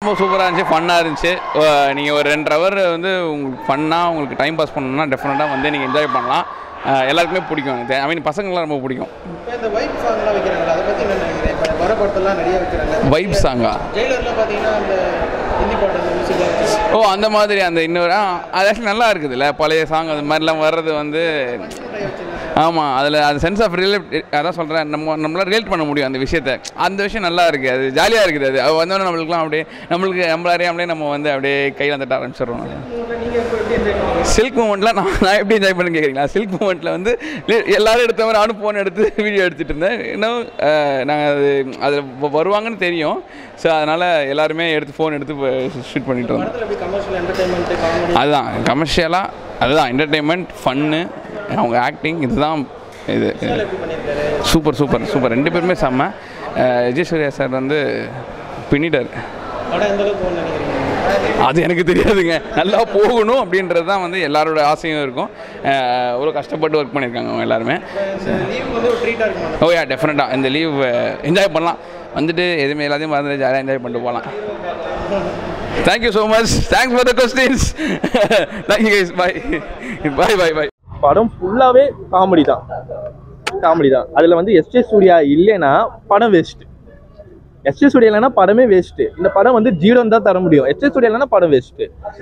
ரொம்ப சூப்பராக இருந்துச்சு ஃபன்னாக இருந்துச்சு நீங்கள் ஒரு ரெண்டு ஹவர் வந்து உங்களுக்கு ஃபன்னாக உங்களுக்கு டைம் பாஸ் பண்ணணும்னா டெஃபினட்டாக வந்து நீங்கள் என்ஜாய் பண்ணலாம் அஹ் எல்லாருக்குமே பிடிக்கும் ஐ மீன் பசங்களாம் ரொம்ப பிடிக்கும் இப்போ இந்த வைப் சாங்லாம் வைக்கிறாங்களா அதை பற்றி என்ன நினைக்கிறேன் இப்போ வர படத்தெல்லாம் நிறைய வைக்கிறாங்க வைப் சாங்கா ஜெயிலரில் பார்த்தீங்கன்னா அந்த ஹிந்தி பாட்டு அந்த மியூசிக்லாம் வச்சு ஓ அந்த மாதிரி அந்த இன்னொரு ஆ அது ஆக்சுவலி நல்லா இருக்குதுல்ல பழைய சாங் அது மாதிரிலாம் வர்றது வந்து ஆமாம் அதில் அது சென்ஸ் ஆஃப் ரிலே அதான் சொல்கிறேன் நம்ம நம்மளால் ரிலேட் பண்ண முடியும் அந்த விஷயத்த அந்த விஷயம் நல்லா இருக்குது அது ஜாலியாக இருக்குது அது அது வந்தோடனே நம்மளுக்குலாம் அப்படியே நம்மளுக்கு நம்மள அறியாமலே நம்ம வந்து அப்படியே கையில் வந்துட்டு ஆரம்பிச்சிடுறோம் சில்க் மூமெண்ட்லாம் நான் நான் எப்படி என்ஜாய் பண்ணு கேட்குறீங்களா சில்க் மூமெண்ட்டில் வந்து li- எல்லாரும் எடுத்த மாதிரி நானும் ஃபோன் எடுத்து வீடியோ எடுத்துகிட்டு இருந்தேன் இன்னும் நாங்கள் அது அதில் வருவாங்கன்னு தெரியும் ஸோ அதனால் எல்லாருமே எடுத்து ஃபோன் எடுத்து ஷூட் பண்ணிட்டு இருந்தோம் படத்தில் எப்படி கமர்ஷியல் என்டர்டைன்மெண்ட் காமெடி அதுதான் கமர்ஷியலாக அதுதான் என்டர்டெயின்மெண்ட் ஃபன்னு அவங்க ஆக்டிங் இதுதான் இது எப்படி பண்ணியிருக்காரு சூப்பர் சூப்பர் சூப்பர் ரெண்டு பேருமே செம்ம அஹ் விஜய் சூர்யா சார் வந்து பின்னிட்டார் படம் எந்த அளவுக்கு போகணும்னு நினைக்கிறீங்க அது எனக்கு தெரியாதுங்க நல்லா போகணும் அப்படின்றது தான் வந்து எல்லாரோட ஆசையும் இருக்கும் அஹ் ஒரு கஷ்டப்பட்டு ஒர்க் பண்ணியிருக்காங்க அவங்க எல்லாருமே இந்த லீவ் வந்து ஒரு ட்ரீட்டாக இருக்குமா ஓ யா டெஃபினட்டாக இந்த லீவ் என்ஜாய் பண்ணலாம் வந்துட்டு எதுவுமே எல்லாத்தையும் மறந்து ஜாலியாக என்ஜாய் பண்ணிட்டு போகலாம் thank you so much thanks for the questions thank you guys bye bye bye bye படம் ஃபுல்லாகவே காமெடி தான் காமெடி தான் அதில் வந்து எஸ்ஜே சூர்யா இல்லைன்னா படம் வேஸ்ட்டு எஸ்ஜே சூர்யா இல்லைன்னா படமே வேஸ்ட்டு இந்த படம் வந்து ஜீரோன்னு தான் தர முடியும் எஸ்ஜே சூர்யா இல்லைன்னா படம் வேஸ்ட்டு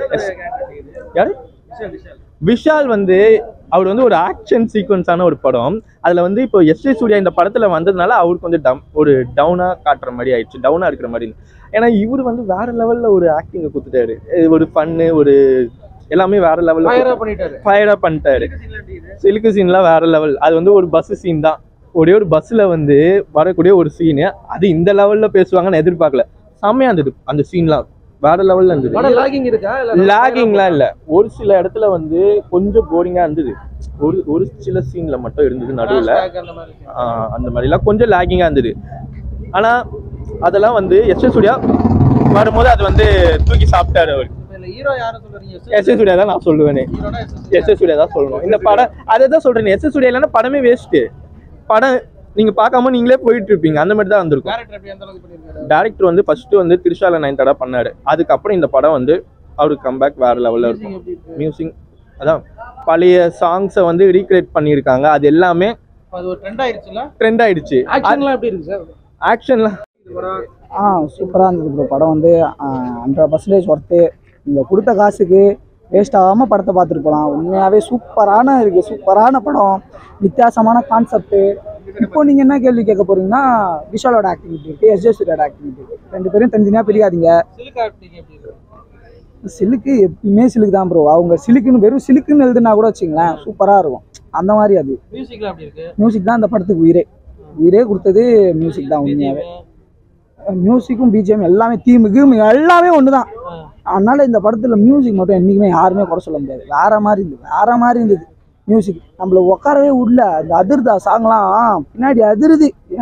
யாரு விஷால் வந்து அவர் வந்து ஒரு ஆக்ஷன் சீக்வன்ஸான ஒரு படம் அதில் வந்து இப்போ எஸ்ஜே சூர்யா இந்த படத்தில் வந்ததுனால அவருக்கு கொஞ்சம் டம் ஒரு டவுனாக காட்டுற மாதிரி ஆயிடுச்சு டவுனாக இருக்கிற மாதிரி ஏன்னா இவர் வந்து வேற லெவலில் ஒரு ஆக்டிங்கை கொடுத்துட்டாரு ஒரு ஃபன்னு ஒரு எல்லாமே வேற லெவலில் ஃபயராக பண்ணிட்டாரு ஃபயராக பண்ணிட்டாரு சிலுக்கு சீன்லாம் வேற லெவல் அது வந்து ஒரு பஸ் சீன் தான் ஒரே ஒரு பஸ்ஸில் வந்து வரக்கூடிய ஒரு சீனு அது இந்த லெவலில் பேசுவாங்கன்னு எதிர்பார்க்கல செம்மையா இருந்தது அந்த சீன்லாம் வேற லெவலில் இருந்தது படம் லாகிங் இருக்கா இல்ல லாகிங்லாம் இல்லை ஒரு சில இடத்துல வந்து கொஞ்சம் போரிங்காக இருந்தது ஒரு ஒரு சில சீனில் மட்டும் இருந்தது நடுவில் flashback அந்த மாதிரி அந்த மாதிரிலாம் கொஞ்சம் லாகிங்காக இருந்தது ஆனால் அதெல்லாம் வந்து எஸ் எஸ் சூர்யா வரும்போது அது வந்து தூக்கி சாப்பிட்டாரு அவர் இப்போ இந்த ஹீரோ யாரை சொல்றீங்க எஸ் எஸ் சூர்யா தான் நான் சொல்லுவேனே ஹீரோனா எஸ் எஸ் சூர்யா தான் சொல்லணும் இந்த படம் அதை தான் சொல்றேன் எஸ் எஸ் சூர்யா இல்லைன்னா படமே வேஸ்ட்டு படம் நீங்க பார்க்காம நீங்களே போயிட்டு இருப்பீங்க அந்த மாதிரி தான் வந்திருக்கும் டேரக்டர் எப்படி எந்த அளவுக்கு பண்ணியிருக்காரு டேரக்டர் வந்து ஃபர்ஸ்ட் வந்து திருஷால நைன் தடா பண்ணாரு அதுக்கப்புறம் இந்த படம் வந்து அவருக்கு கம்பேக் வேற லெவல்ல இருக்கும் எப்படி இருக்கு மியூசிக் அதான் பழைய சாங்ஸை வந்து ரீக்ரியேட் பண்ணியிருக்காங்க அது எல்லாமே அது ஒரு ட்ரெண்ட் ஆயிடுச்சுல ட்ரெண்ட் ஆயிடுச்சு ஆக்ஷன்லாம் எப்படி இருக்கு சார் ஆக்ஷன்லாம் ஆ சூப்பராக இருந்தது ப்ரோ படம் வந்து ஹண்ட்ரட் பர்சன்டேஜ் ஒர்த்து நீங்கள் கொடுத்த காசுக்கு வேஸ்ட் ஆகாமல் படத்தை பார்த்துட்டு போகலாம் உண்மையாகவே சூப்பரான இருக்குது சூப்பரான படம் வித்தியாசமான கான்செப்ட்டு இப்போ நீங்கள் என்ன கேள்வி கேட்க போறீங்கன்னா விஷாலோட ஆக்டிவிட்டி இருக்குது எஸ்ஜே சூரியோட ஆக்டிவிட்டி இருக்குது ரெண்டு பேரும் தனித்தனியாக பிரிக்காதீங்க சில்க் ஆக்டிங் எப்படி இருக்கு சிலுக்கு எப்பயுமே சிலுக்கு தான் ப்ரோ அவங்க சிலுக்குன்னு வெறும் சிலுக்குன்னு எழுதுனா கூட வச்சுங்களேன் சூப்பராக இருக்கும் அந்த மாதிரி அது மியூசிக்லாம் எப்படி இருக்கு மியூசிக் தான் அந்த படத்துக்கு உயிரே உயிரே கொடுத்தது மியூசிக் தான் உண்மையாகவே மியூசிக்கும் பிஜிஎம் எல்லாமே தீமு கீமு எல்லாமே ஒன்று தான் அதனால இந்த படத்தில் மியூசிக் மட்டும் என்றைக்குமே யாருமே குறை சொல்ல முடியாது வேற மாதிரி இருந்தது வேற மாதிரி இருந்தது மியூசிக் நம்மள உட்காரவே விடல அந்த அதிர்தா சாங்லாம் பின்னாடி அதிருது